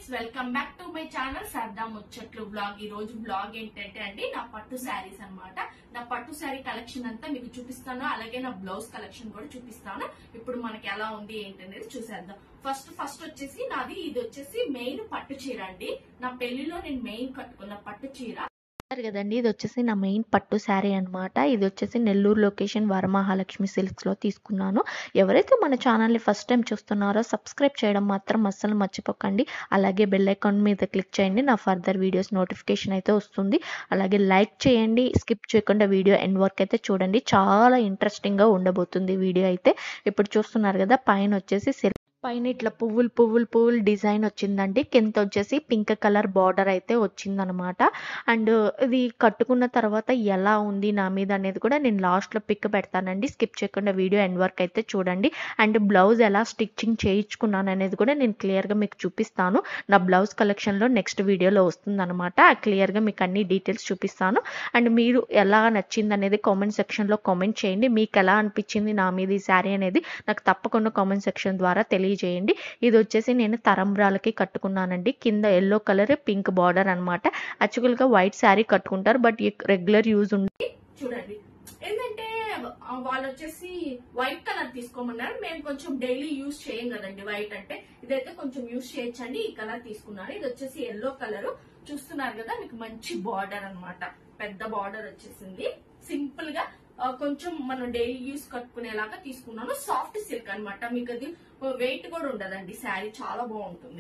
Friends welcome back to my channel సరదా ముచ్చట్లు blog ఈ రోజు బ్లాగ్ ఏంటంటే అండి నా పట్టు శారీస్ అన్నమాట నా పట్టు శారీ కలెక్షన్ అంతా మీకు చూపిస్తాను అలాగే నా బ్లౌజ్ కలెక్షన్ కూడా చూపిస్తాను ఇప్పుడు మనకి ఎలా ఉంది ఏంటనేది చూసేద్దాం ఫస్ట్ ఫస్ట్ వచ్చేసి నాది ఇది వచ్చేసి మెయిన్ పట్టు చీర అండి నా పెళ్లిలో నేను మెయిన్ కట్టుకున్న పట్టు చీర చూసారు కదండి ఇది వచ్చేసి నా మెయిన్ పట్టు శారీ అన్నమాట ఇది వచ్చేసి నెల్లూరు లొకేషన్ వరమహాలక్ష్మి సిల్క్స్ లో తీసుకున్నాను ఎవరైతే మన ఛానల్ని ఫస్ట్ టైం చూస్తున్నారో సబ్స్క్రైబ్ చేయడం మాత్రం అస్సలు మర్చిపోకండి అలాగే బెల్ ఐకాన్ మీద క్లిక్ చేయండి నా ఫర్దర్ వీడియోస్ నోటిఫికేషన్ అయితే వస్తుంది అలాగే లైక్ చేయండి స్కిప్ చేయకుండా వీడియో ఎండ్ వర్క్ అయితే చూడండి చాలా ఇంట్రెస్టింగ్ గా ఉండబోతుంది వీడియో అయితే ఇప్పుడు చూస్తున్నారు కదా పైన వచ్చేసి silk పైన ఇట్లా పువ్వులు పువ్వులు పువ్వులు డిజైన్ వచ్చిందండి కింద వచ్చేసి పింక్ కలర్ బార్డర్ అయితే వచ్చిందనమాట అండ్ ఇది కట్టుకున్న తర్వాత ఎలా ఉంది నా మీద అనేది కూడా నేను లాస్ట్లో పిక్ పెడతానండి స్కిప్ చేయకుండా వీడియో ఎండ్ వర్క్ అయితే చూడండి అండ్ బ్లౌజ్ ఎలా స్టిచ్చింగ్ చేయించుకున్నాను అనేది కూడా నేను క్లియర్గా మీకు చూపిస్తాను నా బ్లౌజ్ కలెక్షన్లో నెక్స్ట్ వీడియోలో వస్తుందన్నమాట క్లియర్గా మీకు అన్ని డీటెయిల్స్ చూపిస్తాను అండ్ మీరు ఎలా నచ్చింది అనేది కామెంట్ సెక్షన్లో కామెంట్ చేయండి మీకు ఎలా అనిపించింది నా మీద ఈ శారీ అనేది నాకు తప్పకుండా కామెంట్ సెక్షన్ ద్వారా తెలియజేయండి ఇది వచ్చేసి నేను తరంబ్రాలకి కట్టుకున్నానండి కింద ఎల్లో కలర్ పింక్ బార్డర్ అనమాట యాక్చువల్గా వైట్ శారీ కట్టుకుంటారు బట్ రెగ్యులర్ యూజ్ ఉంది చూడండి ఏంటంటే ఆ, వాళ్ళు వచ్చేసి వైట్ కలర్ తీసుకోమన్నారు మేము కొంచెం డైలీ యూజ్ చేయం కదండి వైట్ అంటే ఇదైతే కొంచెం యూజ్ చేయొచ్చండి ఈ కలర్ తీసుకున్నాను ఇది వచ్చేసి ఎల్లో కలర్ చూస్తున్నారు కదా మీకు మంచి బార్డర్ అన్నమాట పెద్ద బార్డర్ వచ్చేసింది సింపుల్ గా ఆ, కొంచెం మనం డైలీ యూస్ కట్టుకునేలాగా తీసుకున్నాను సాఫ్ట్ సిల్క్ అన్నమాట మీకు అది వెయిట్ కూడా ఉండదండి శారీ చాలా బాగుంటుంది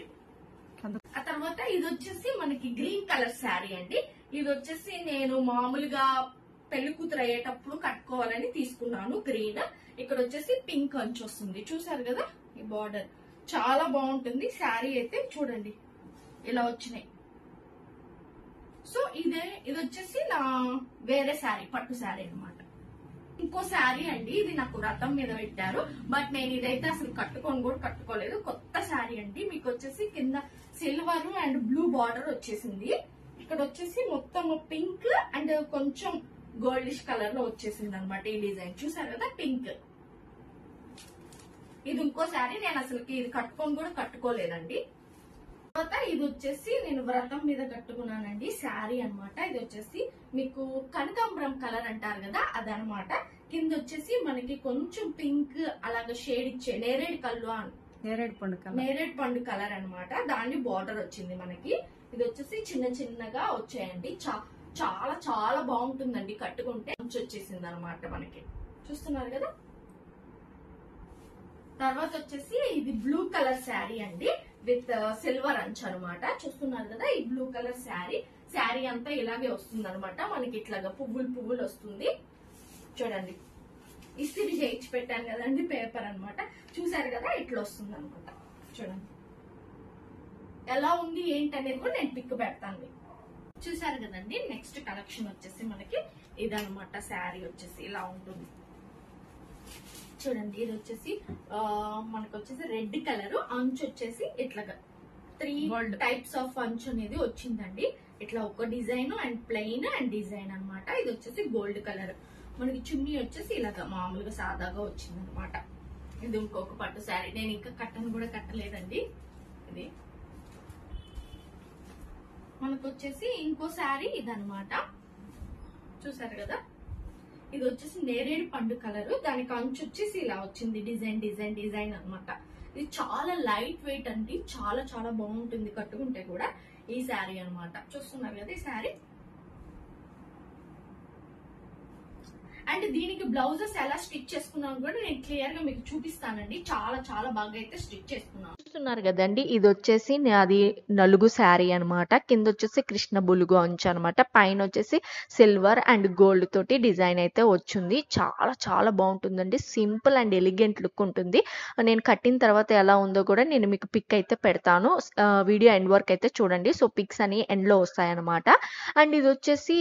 ఆ తర్వాత ఇది వచ్చేసి మనకి గ్రీన్ కలర్ శారీ అండి ఇది వచ్చేసి నేను మామూలుగా పెళ్లి కూతురు అయ్యేటప్పుడు కట్టుకోవాలని తీసుకున్నాను గ్రీన్ ఇక్కడ వచ్చేసి పింక్ అంచు వస్తుంది చూసారు కదా ఈ బార్డర్ చాలా బాగుంటుంది శారీ అయితే చూడండి ఇలా వచ్చినాయి సో ఇదే ఇది వచ్చేసి నా వేరే శారీ పట్టు శారీ అన్నమాట ఇంకో శారీ అండి ఇది నాకు రథం మీద పెట్టారు బట్ నేను ఇదైతే అసలు కట్టుకొని కూడా కట్టుకోలేదు కొత్త శారీ అండి మీకు వచ్చేసి కింద సిల్వర్ అండ్ బ్లూ బార్డర్ వచ్చేసింది ఇక్కడ వచ్చేసి మొత్తం పింక్ అండ్ కొంచెం గోల్డిష్ కలర్ లో వచ్చేసింది అనమాట ఈ డిజైన్ చూసారు కదా పింక్ ఇది ఇంకో శారీ నేను అసలు ఇది కట్టుకొని కూడా కట్టుకోలేదండి తర్వాత ఇది వచ్చేసి నేను వ్రతం మీద కట్టుకున్నానండి శారీ అన్నమాట ఇది వచ్చేసి మీకు కనకాంబరం కలర్ అంటారు కదా అదనమాట కింద వచ్చేసి మనకి కొంచెం పింక్ అలాగ షేడ్ ఇచ్చే నేరేడు కళ్ళు అని నేరేడు పండు కలర్ నేరేడు పండు కలర్ అన్నమాట దాని బార్డర్ వచ్చింది మనకి ఇది వచ్చేసి చిన్న చిన్నగా వచ్చాయండి చా- చాలా చాలా బాగుంటుందండి కట్టుకుంటే మంచి వచ్చేసింది అనమాట మనకి చూస్తున్నారు కదా తర్వాత వచ్చేసి ఇది బ్లూ కలర్ శారీ అండి విత్ సిల్వర్ అంచు అనమాట చూస్తున్నారు కదా ఈ బ్లూ కలర్ శారీ శారీ అంతా ఇలాగే వస్తుంది అనమాట మనకి ఇట్లాగా పువ్వులు పువ్వులు వస్తుంది చూడండి ఇస్త్రీ చేయించి పెట్టాను కదండి పేపర్ అన్నమాట చూసారు కదా ఇట్లా వస్తుంది అనమాట చూడండి ఎలా ఉంది ఏంటి అనేది కూడా నేను పిక్ పెడతాను మీకు. చూసారు కదండి నెక్స్ట్ కలెక్షన్ వచ్చేసి మనకి ఇదనమాట శారీ వచ్చేసి ఇలా ఉంటుంది చూడండి ఇది వచ్చేసి ఆ, మనకు వచ్చేసి రెడ్ కలర్ అంచు వచ్చేసి ఇట్లాగా త్రీ Gold. టైప్స్ ఆఫ్ అంచు అనేది వచ్చిందండి ఇట్లా ఒక design and plain and design అన్నమాట ఇది వచ్చేసి గోల్డ్ కలర్ మనకి చున్నీ వచ్చేసి ఇలాగా మామూలుగా సాదాగా వచ్చింది అనమాట ఇది ఇంకొక పట్టు శారీ నేను ఇంకా కట్టను కూడా కట్టలేదండి ఇది మనకు వచ్చేసి ఇంకో శారీ ఇదనమాట చూసారు కదా ఇది వచ్చేసి నేరేడు పండు కలర్ దానికి అంచు వచ్చేసి ఇలా వచ్చింది డిజైన్ డిజైన్ డిజైన్ అన్నమాట ఇది చాలా లైట్ వెయిట్ అండి చాలా చాలా బాగుంటుంది కట్టుకుంటే కూడా ఈ శారీ అన్నమాట చూస్తున్నారు కదా ఈ శారీ అండ్ దీనికి బ్లౌజెస్ ఎలా స్టిచ్ చేసుకున్నాను కూడా నేను క్లియర్ గా మీకు చూపిస్తానండి చాలా చాలా బాగా అయితే స్టిచ్ చేసుకున్నాను చూస్తున్నారు కదండి ఇది వచ్చేసి అది నలుగు శారీ అన్నమాట కింద వచ్చేసి కృష్ణ బులుగు అంచు అనమాట పైన వచ్చేసి సిల్వర్ అండ్ గోల్డ్ తోటి డిజైన్ అయితే వచ్చింది చాలా చాలా బాగుంటుందండి సింపుల్ అండ్ ఎలిగెంట్ లుక్ ఉంటుంది నేను కట్టిన తర్వాత ఎలా ఉందో కూడా నేను మీకు పిక్ అయితే పెడతాను వీడియో ఎండ్ వర్క్ అయితే చూడండి సో పిక్స్ అని ఎండ్ లో వస్తాయన్నమాట అండ్ ఇది వచ్చేసి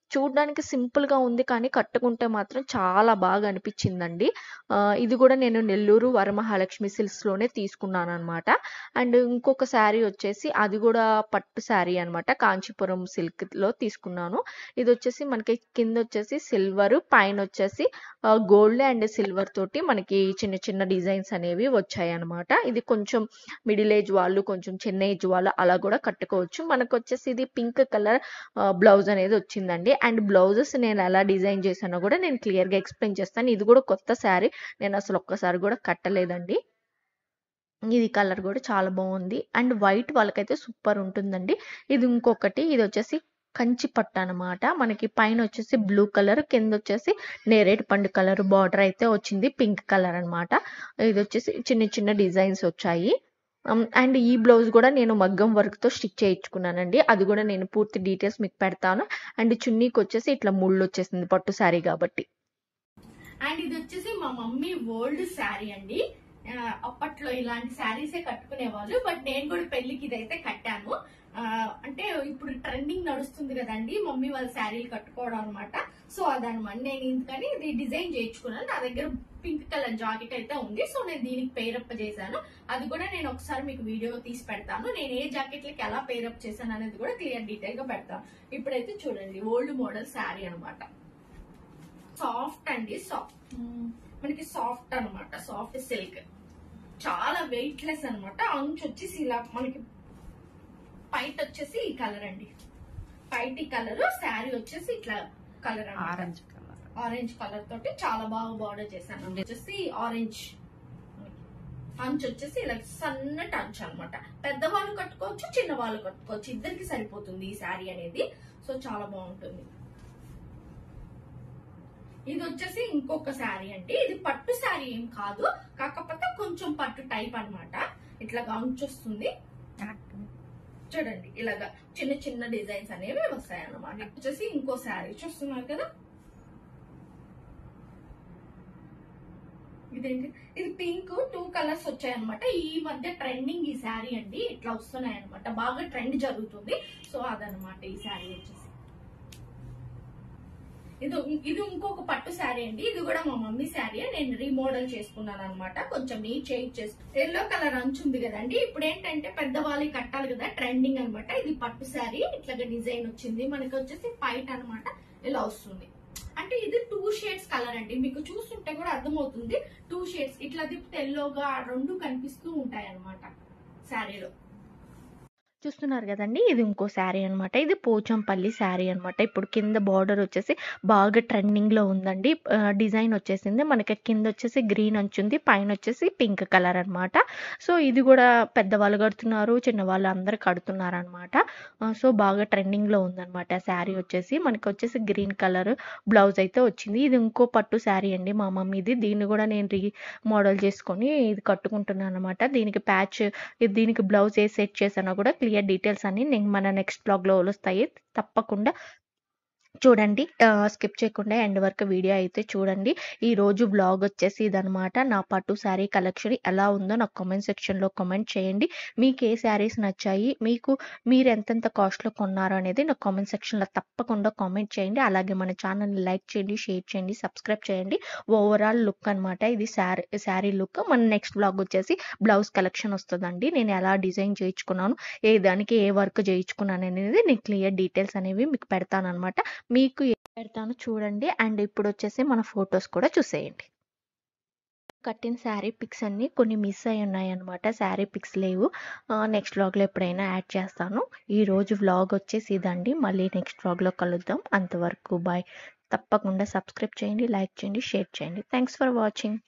చూడడానికి సింపుల్‌గా ఉంది కానీ కట్టుకుంటే మాత్రం చాలా బాగా అనిపించిందండి. ఆహ్, ఇది కూడా నేను నెల్లూరు వరమహాలక్ష్మి సిల్క్స్‌లోనే తీసుకున్నాననమాట. అండ్ ఇంకొక శారీ వచ్చేసి అది కూడా పట్టు శారీ అనమాట. కాంచీపురం సిల్క్‌లో తీసుకున్నాను. ఇదొచ్చేసి మనకి కిందొచ్చేసి సిల్వరు పైనొచ్చేసి ఆహ్, గోల్డ్ అండ్ సిల్వర్ తోటి మనకి చిన్న చిన్న డిజైన్స్ అనేవి వచ్చాయన్నమాట. ఇది కొంచెం మిడిల్ ఏజ్ వాళ్ళు, కొంచెం చిన్న ఏజ్ వాళ్ళు అలా కూడా కట్టుకోవచ్చు. మనకొచ్చేసి ఇది పింక్ కలర్ ఆహ్, బ్లౌజ్ అనేది వచ్చిందండి. అండ్ బ్లౌజెస్ నేను ఎలా డిజైన్ చేశానో కూడా నేను క్లియర్‌గా ఎక్స్‌ప్లెయిన్ చేస్తాను. ఇది కూడా కొత్త శారీ. నేను అసలు ఒక్కసారి కూడా కట్టలేదండి. ఇది కలర్ కూడా చాలా బావుంది. అండ్ వైట్ వాళ్ళకైతే సూపర్ ఉంటుందండి. ఇది ఇంకొకటి ఇదొచ్చేసి కంచి పట్టు అనమాట. మనకి పైనొచ్చేసి బ్లూ కలర్, కిందొచ్చేసి నేరేడు పండు కలర్ బార్డర్ అయితే వచ్చింది. పింక్ కలర్ అనమాట. ఇదొచ్చేసి చిన్న చిన్న డిజైన్స్ వచ్చాయి. హ్మ్. అండ్ ఈ బ్లౌజ్ కూడా నేను మగ్గం వర్క్‌తో స్టిచ్ చేయించుకున్నానండి. అది కూడా నేను పూర్తి డీటెయిల్స్ మీకు పెడతాను. అండ్ చున్నీకొచ్చేసి ఇట్లా ముళ్ళొచ్చేసింది పట్టు శారీ కాబట్టి. అండ్ ఇది వచ్చేసి మా మమ్మీ ఓల్డ్ శారీ అండి. ఆహ్, అప్పట్లో ఇలాంటి శారీసే కట్టుకునేవాళ్ళు. బట్ నేను కూడా పెళ్లికి ఇదైతే కట్టాను. ఆహ్, అంటే ఇప్పుడు ట్రెండింగ్ నడుస్తుంది కదండి మమ్మీ వాళ్ళ శారీలు కట్టుకోవడం అనమాట. సో అదనమాట. నేను ఇందుకని ఇది డిజైన్ చేయించుకున్నాను. నా దగ్గర పింక్ కలర్ జాకెట్ అయితే ఉంది. సో నేను దీనికి పేరప్ చేశాను. అది కూడా నేను ఒకసారి మీకు వీడియో తీసి పెడతాను. నేను ఏ జాకెట్లకి ఎలా పేరప్ చేశాను అనేది కూడా క్లియర్ డీటెయిల్ గా పెడతాను. ఇప్పుడైతే చూడండి ఓల్డ్ మోడల్ శారీ అనమాట. సాఫ్ట్ అండి సాఫ్ట్ మనకి సాఫ్ట్ అన్నమాట సాఫ్ట్ సిల్క్ చాలా వెయిట్ లెస్ అనమాట అంచు వచ్చేసి ఇలా మనకి పైట వచ్చేసి ఈ కలర్ అండి పైటి కలర్ శారీ వచ్చేసి ఇట్లా colour orange colour orange colour తోటి చాలా బాగా బార్డర్ చేశాను వచ్చేసి ఆరెంజ్ అంచు వచ్చేసి ఇలా సన్నటి అంచు అనమాట పెద్దవాళ్ళు కట్టుకోవచ్చు చిన్న వాళ్ళు కట్టుకోవచ్చు ఇద్దరికి సరిపోతుంది ఈ శారీ అనేది సో చాలా బాగుంటుంది ఇది వచ్చేసి ఇంకొక శారీ అండి ఇది పట్టు శారీ ఏం కాదు కాకపోతే కొంచెం పట్టు టైప్ అన్నమాట ఇట్లాగా అంచు వస్తుంది చూడండి ఇలాగా చిన్న చిన్న డిజైన్స్ అనేవి వస్తాయి అన్నమాట వచ్చేసి ఇంకో శారీ చూస్తున్నారు కదా ఇదేంటి ఇది పింక్ టూ కలర్స్ వచ్చాయన్నమాట ఈ మధ్య ట్రెండింగ్ ఈ శారీ అండి ఇట్లా వస్తున్నాయి అనమాట బాగా ట్రెండ్ జరుగుతుంది సో అదనమాట ఈ శారీ వచ్చేసి ఇది ఇది ఇంకొక పట్టు శారీ అండి ఇది కూడా మా మమ్మీ శారీ నేను రీమోడల్ చేసుకున్నాను అనమాట కొంచెం నీట్ చేంజ్ చేసి ఎల్లో కలర్ అంచు ఉంది కదండి ఇప్పుడు ఏంటంటే పెద్దవాళ్ళకి కట్టాలి కదా ట్రెండింగ్ అన్నమాట ఇది పట్టు శారీ ఇట్లాగా డిజైన్ వచ్చింది మనకి వచ్చేసి పైట్ అన్నమాట ఇలా వస్తుంది అంటే ఇది టూ షేడ్స్ కలర్ అండి మీకు చూస్తుంటే కూడా అర్థమవుతుంది టూ షేడ్స్ ఇట్లా తిప్పితే ఎల్లోగా రెండు కనిపిస్తూ ఉంటాయి అన్నమాట శారీలో చూస్తున్నారు కదండి ఇది ఇంకో శారీ అనమాట ఇది పోచంపల్లి శారీ అనమాట ఇప్పుడు కింద బార్డర్ వచ్చేసి బాగా ట్రెండింగ్లో ఉందండి ఆ, డిజైన్ వచ్చేసింది మనకి కింద వచ్చేసి గ్రీన్ అంచుంది పైన వచ్చేసి పింక్ కలర్ అనమాట సో ఇది కూడా పెద్దవాళ్ళు కడుతున్నారు చిన్నవాళ్ళు అందరు కడుతున్నారు అనమాట సో బాగా ట్రెండింగ్లో ఉందన్నమాట శారీ వచ్చేసి మనకి వచ్చేసి గ్రీన్ కలర్ బ్లౌజ్ అయితే వచ్చింది ఇది ఇంకో పట్టు శారీ అండి మా మమ్మీది దీన్ని కూడా నేను రీ మోడల్ చేసుకొని ఇది కట్టుకుంటున్నాను అనమాట దీనికి ప్యాచ్ ఇది దీనికి బ్లౌజ్ ఏ సెట్ చేసానో కూడా క్లియర్ డీటెయిల్స్ అన్ని నేను మన నెక్స్ట్ బ్లాగ్లో వస్తాయి తప్పకుండా చూడండి స్కిప్ చేయకుండా ఎండ్ వరకు వీడియో అయితే చూడండి ఈ రోజు బ్లాగ్ వచ్చేసి ఇదనమాట నా పట్టు శారీ కలెక్షన్ ఎలా ఉందో నాకు కామెంట్ సెక్షన్లో కామెంట్ చేయండి మీకు ఏ శారీస్ నచ్చాయి మీకు మీరు ఎంతెంత కాస్ట్లో కొన్నారు అనేది నాకు కామెంట్ సెక్షన్లో తప్పకుండా కామెంట్ చేయండి అలాగే మన ఛానల్ని లైక్ చేయండి షేర్ చేయండి సబ్స్క్రైబ్ చేయండి ఓవరాల్ లుక్ అనమాట ఇది శారీ శారీ లుక్ మన నెక్స్ట్ బ్లాగ్ వచ్చేసి బ్లౌజ్ కలెక్షన్ వస్తుందండి నేను ఎలా డిజైన్ చేయించుకున్నాను ఏ దానికి ఏ వర్క్ చేయించుకున్నాను అనేది నేను క్లియర్ డీటెయిల్స్ అనేవి మీకు పెడతాను అనమాట మీకు ఏ పెడతాను చూడండి అండ్ ఇప్పుడు వచ్చేసి మన ఫొటోస్ కూడా చూసేయండి కట్టిన శారీ పిక్స్ అన్ని కొన్ని మిస్ అయి ఉన్నాయి అనమాట శారీ పిక్స్ లేవు నెక్స్ట్ వ్లాగ్లో ఎప్పుడైనా యాడ్ చేస్తాను ఈ రోజు వ్లాగ్ వచ్చేసి ఇదండి మళ్ళీ నెక్స్ట్ వ్లాగ్లో కలుద్దాం అంతవరకు బాయ్ తప్పకుండా సబ్స్క్రైబ్ చేయండి లైక్ చేయండి షేర్ చేయండి థ్యాంక్స్ ఫర్ వాచింగ్